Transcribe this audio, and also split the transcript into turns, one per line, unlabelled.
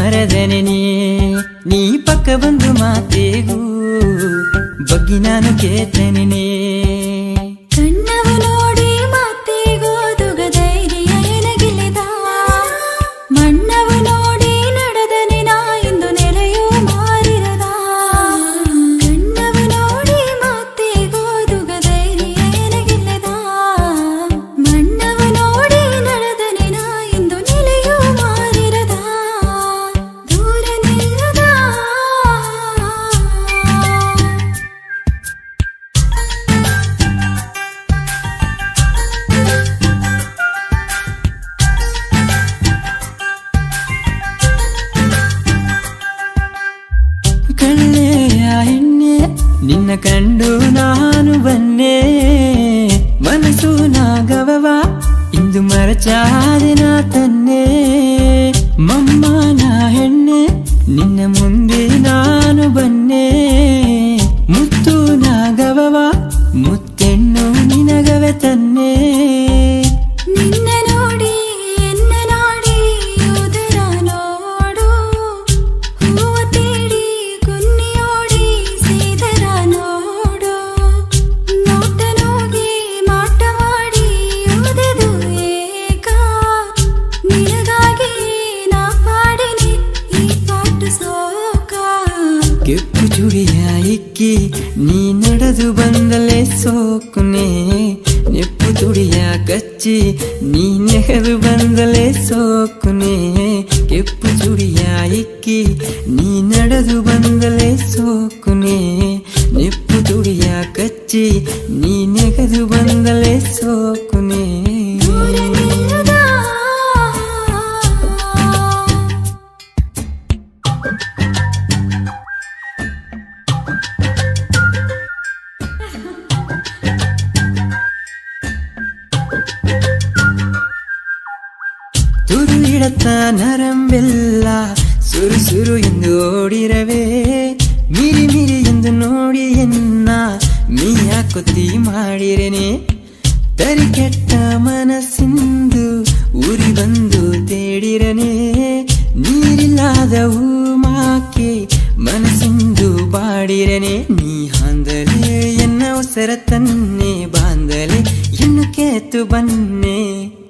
ಮರದನೆ ನೀ ನೀ ಪಕ್ಕ ಬಂದು ಮಾತೇಗೂ ಬಗ್ಗಿ ನಾನು ಕೇತನೆ ನೀ
ಕಣ್ಣವು ನೋಡಿ ಮತ್ತೆ ಗೋದುಗ ಧೈರ್ಯ ಎನಗಿಲಿದ ಮಣ್ಣವು ನೋಡಿ ನಡೆದನೆ ನಾ ಇಂದು ನೆಲೆಯೂ ಮಾರಿರದ ಕಣ್ಣವು ನೋಡಿ ಮತ್ತೆ ಗೋದುಗ ಧೈರ್ಯ ಎನಗಿಲ್ಲದ ಮಣ್ಣವು ನೋಡಿ ನಡೆದನೆ ನಾ ಇಂದು ನೆಲೆಯೂ ಮಾರಿರದ ದೂರ ನಿಲ್ಲದ
ಕಳ್ಳೆಯ ಹೆಣ್ಣೆ ನಿನ್ನ ಕಂಡು ನಾನು ಬನ್ನೆ ಮನಸ್ಸು ನಾಗವವ ಇಂದು ಮರಚಾದಿನ ತನ್ನೆ ಮಮ್ಮನ ಹೆಣ್ಣೆ ನಿನ್ನ ಮುಂದೆ ನಾನು ಬನ್ನೆ ಮುತ್ತು ನಾಗವವ ಮುತ್ತೆಣ್ಣು ನಿನಗವೆ ತನ್ನೆ
ನಿನ್ನ ನೋಡಿ ಎನ್ನ ನಾಡಿ ಉದರ ನೋಡು ಹೂವ ತೇಡಿ ಕುನ್ನಿಯೋಡಿ ಸೀದರ ನೋಡು ನೋಟ ನೋಗಿ ಮಾಟ ಮಾಡಿ ಉದೆದು ಏಕ ನಿನಗಾಗಿ ನಾ ಪಾಡಿನಿ ಈ ಪಾಟು ಸೋಕ
ಕೆಂಪು ಚುಡಿಯ ಇಕ್ಕಿ ನೀ ನಡೆದು ಬಂದಲೇ ಸೋಕುನೆ ನೆಪ್ಪು ತುಡಿಯ ಕಚ್ಚಿ ನೀ ನೆಗೆದು ಬಂದಲೇ ಸೋಕುನೆ ಕೆಂಪು ಚುಡಿಯ ಇಕ್ಕಿ ನೀ ನಡೆದು ಬಂದಲೇ ಸೋಕುನೆ ನೆಪ್ಪು ತುಡಿಯ ಕಚ್ಚಿ ನೀ ನೆಗೆದು ಬಂದಲೇ ಸೋಕುನೆ
ದೂರ ನಿಲ್ಲದ
ತುರು ಇಡತ್ತ ನರಂಬೆಲ್ಲ ಸುರು ಸುರು ಎಂದು ಓಡಿರವೆ ಮಿರಿ ಮಿರಿ ಎಂದು ನೋಡಿ ಎನ್ನ ಮೀಯ ಕೊತ್ತಿ ಮಾಡಿರೆನೆ ತರಿ ಕೆಟ್ಟ ಮನಸ್ಸಿಂದು ಉರಿ ಬಂದು ತೇಡಿರನೆ ನೀರಿಲ್ಲದ ಹೂಮಾಕೆ ಮನಸ್ಸಿಂದು ಬಾಡಿರನೆ ನೀ ಹಾಂದಲೆ ಎನ್ನ ಉಸರ ತನ್ನೆ ಬಾಂದಲೆ ಎನ್ನು ಕೇತು ಬನ್ನೆ